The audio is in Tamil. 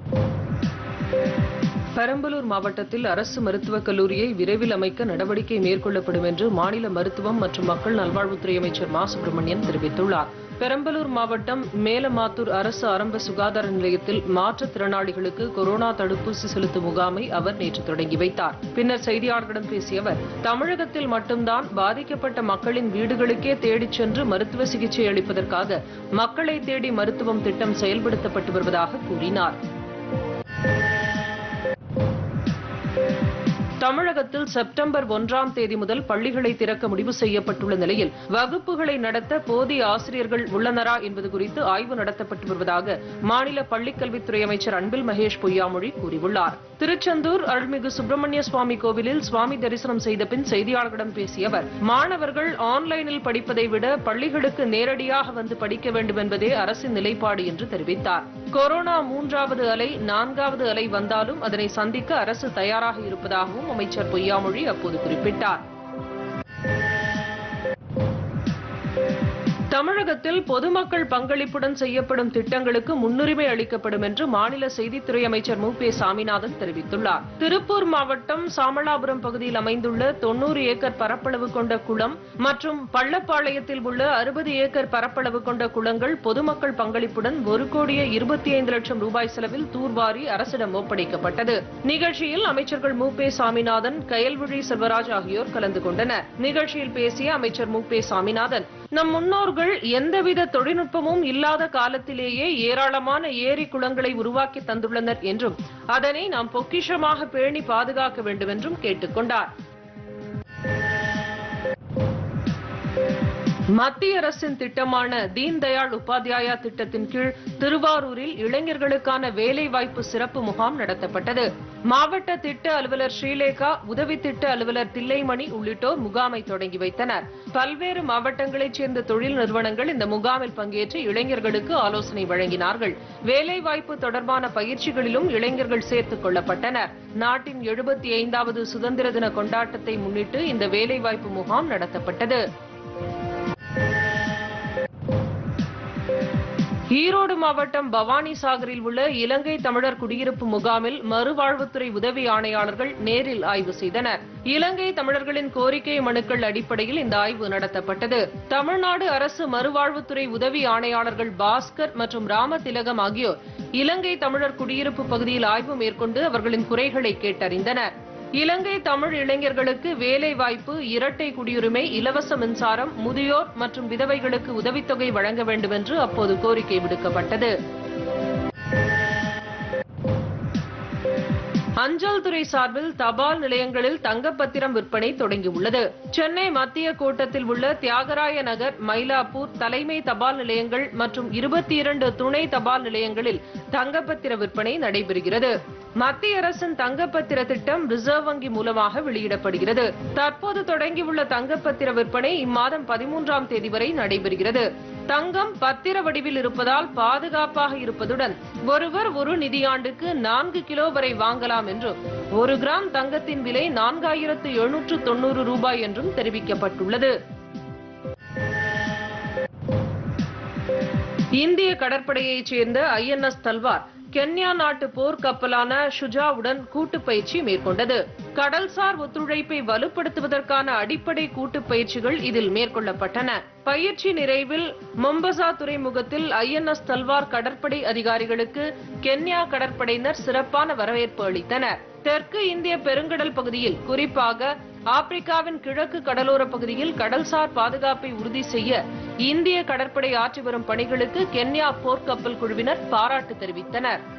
பெரம்பலூர் மாவட்டத்தில் அரசு மருத்துவக் கல்லூரியை விரைவில் அமைக்க நடவடிக்கை மேற்கொள்ளப்படும் என்று மாநில மருத்துவம் மற்றும் மக்கள் நல்வாழ்வுத்துறை அமைச்சர் மா சுப்பிரமணியன் தெரிவித்துள்ளார் பெரம்பலூர் மாவட்டம் மேலமாத்தூர் அரசு ஆரம்ப சுகாதார நிலையத்தில் மாற்றுத்திறனாளிகளுக்கு கொரோனா தடுப்பூசி செலுத்தும் முகாமை அவர் நேற்று தொடங்கி வைத்தார் பின்னர் செய்தியாளர்களிடம் பேசிய அவர் தமிழகத்தில் மட்டும்தான் பாதிக்கப்பட்ட மக்களின் வீடுகளுக்கே தேடிச் சென்று மருத்துவ சிகிச்சை அளிப்பதற்காக மக்களை தேடி மருத்துவம் திட்டம் செயல்படுத்தப்பட்டு வருவதாக கூறினார் தமிழகத்தில் செப்டம்பர் ஒன்றாம் தேதி முதல் பள்ளிகளை திறக்க முடிவு செய்யப்பட்டுள்ள நிலையில் வகுப்புகளை நடத்த போதிய ஆசிரியர்கள் உள்ளனரா என்பது குறித்து ஆய்வு நடத்தப்பட்டு வருவதாக மாநில பள்ளிக்கல்வித்துறை அமைச்சர் அன்பில் மகேஷ் பொய்யாமொழி கூறியுள்ளார் திருச்செந்தூர் அருள்மிகு சுப்பிரமணிய சுவாமி கோவிலில் சுவாமி தரிசனம் செய்த பின் செய்தியாளர்களிடம் பேசிய அவர் மாணவர்கள் ஆன்லைனில் படிப்பதை விட பள்ளிகளுக்கு நேரடியாக வந்து படிக்க வேண்டும் என்பதே அரசின் நிலைப்பாடு என்று தெரிவித்தார் கொரோனா மூன்றாவது அலை நான்காவது அலை வந்தாலும் அதனை சந்திக்க அரசு தயாராக இருப்பதாகவும் அமைச்சர் பொய்யாமொழி அப்போது குறிப்பிட்டார் தமிழகத்தில் பொதுமக்கள் பங்களிப்புடன் செய்யப்படும் திட்டங்களுக்கு முன்னுரிமை அளிக்கப்படும் என்று மாநில செய்தித்துறை அமைச்சர் மு பே சாமிநாதன் தெரிவித்துள்ளார் திருப்பூர் மாவட்டம் சாமளாபுரம் பகுதியில் அமைந்துள்ள தொன்னூறு ஏக்கர் பரப்பளவு கொண்ட குளம் மற்றும் பள்ளப்பாளையத்தில் உள்ள அறுபது ஏக்கர் பரப்பளவு கொண்ட குளங்கள் பொதுமக்கள் பங்களிப்புடன் ஒரு கோடியே இருபத்தி ஐந்து லட்சம் ரூபாய் செலவில் தூர்வாரி அரசிடம் ஒப்படைக்கப்பட்டது நிகழ்ச்சியில் அமைச்சர்கள் மு பே சாமிநாதன் கயல்விழி செல்வராஜ் ஆகியோர் கலந்து கொண்டனர் நிகழ்ச்சியில் பேசிய அமைச்சர் மு பே சாமிநாதன் நம் முன்னோர்கள் எந்தவித தொழில்நுட்பமும் இல்லாத காலத்திலேயே ஏராளமான ஏரி குளங்களை உருவாக்கி தந்துள்ளனர் என்றும் அதனை நாம் பொக்கிஷமாக பேணி பாதுகாக்க வேண்டும் என்றும் கேட்டுக்கொண்டார் மத்திய அரசின் திட்டமான தீன் தயாள் உபாத்யாயா திட்டத்தின் கீழ் திருவாரூரில் இளைஞர்களுக்கான வேலைவாய்ப்பு சிறப்பு முகாம் நடத்தப்பட்டது மாவட்ட திட்ட அலுவலர் ஸ்ரீலேகா உதவி திட்ட அலுவலர் தில்லைமணி உள்ளிட்டோர் முகாமை தொடங்கி வைத்தனர் பல்வேறு மாவட்டங்களைச் சேர்ந்த தொழில் நிறுவனங்கள் இந்த முகாமில் பங்கேற்று இளைஞர்களுக்கு ஆலோசனை வழங்கினார்கள் வேலைவாய்ப்பு தொடர்பான பயிற்சிகளிலும் இளைஞர்கள் சேர்த்துக் கொள்ளப்பட்டனர் நாட்டின் எழுபத்தி ஐந்தாவது சுதந்திர தின கொண்டாட்டத்தை முன்னிட்டு இந்த வேலைவாய்ப்பு முகாம் நடத்தப்பட்டது ஈரோடு மாவட்டம் பவானி சாகரில் உள்ள இலங்கை தமிழர் குடியிருப்பு முகாமில் மறுவாழ்வுத்துறை உதவி ஆணையாளர்கள் நேரில் ஆய்வு செய்தனர் இலங்கை தமிழர்களின் கோரிக்கை மனுக்கள் அடிப்படையில் இந்த ஆய்வு நடத்தப்பட்டது தமிழ்நாடு அரசு மறுவாழ்வுத்துறை உதவி ஆணையாளர்கள் பாஸ்கர் மற்றும் ராமதிலகம் ஆகியோர் இலங்கை தமிழர் குடியிருப்பு பகுதியில் ஆய்வு மேற்கொண்டு அவர்களின் குறைகளை கேட்டறிந்தனர் இலங்கை தமிழ் இளைஞர்களுக்கு வேலை வாய்ப்பு இரட்டை குடியுரிமை இலவச மின்சாரம் முதியோர் மற்றும் விதவைகளுக்கு உதவித்தொகை வழங்க வேண்டும் என்று அப்போது கோரிக்கை விடுக்கப்பட்டது அஞ்சல் துறை சார்பில் தபால் நிலையங்களில் தங்கப்பத்திரம் விற்பனை தொடங்கியுள்ளது சென்னை மத்திய கோட்டத்தில் உள்ள தியாகராய நகர் மயிலாப்பூர் தலைமை தபால் நிலையங்கள் மற்றும் இருபத்தி இரண்டு துணை தபால் நிலையங்களில் தங்கப்பத்திர விற்பனை நடைபெறுகிறது மத்திய அரசின் தங்கப்பத்திர திட்டம் ரிசர்வ் வங்கி மூலமாக வெளியிடப்படுகிறது தற்போது தொடங்கியுள்ள தங்கப்பத்திர விற்பனை இம்மாதம் பதிமூன்றாம் தேதி வரை நடைபெறுகிறது தங்கம் பத்திர வடிவில் இருப்பதால் பாதுகாப்பாக இருப்பதுடன் ஒருவர் ஒரு நிதியாண்டுக்கு நான்கு கிலோ வரை வாங்கலாம் என்றும் ஒரு கிராம் தங்கத்தின் விலை நான்காயிரத்து எழுநூற்று தொண்ணூறு ரூபாய் என்றும் தெரிவிக்கப்பட்டுள்ளது இந்திய கடற்படையைச் சேர்ந்த ஐஎன்எஸ் தல்வார் கென்யா நாட்டு போர் கப்பலான ஷுஜாவுடன் கூட்டு பயிற்சி மேற்கொண்டது கடல்சார் ஒத்துழைப்பை வலுப்படுத்துவதற்கான அடிப்படை கூட்டு பயிற்சிகள் இதில் மேற்கொள்ளப்பட்டன பயிற்சி நிறைவில் மொம்பசா துறைமுகத்தில் ஐஎன்எஸ் தல்வார் கடற்படை அதிகாரிகளுக்கு கென்யா கடற்படையினர் சிறப்பான வரவேற்பு அளித்தனர் தெற்கு இந்திய பெருங்கடல் பகுதியில் குறிப்பாக ஆப்பிரிக்காவின் கிழக்கு கடலோர பகுதியில் கடல்சார் பாதுகாப்பை உறுதி செய்ய இந்திய கடற்படை ஆற்றி வரும் பணிகளுக்கு கென்யா போர்க்கப்பல் குழுவினர் பாராட்டு தெரிவித்தனர்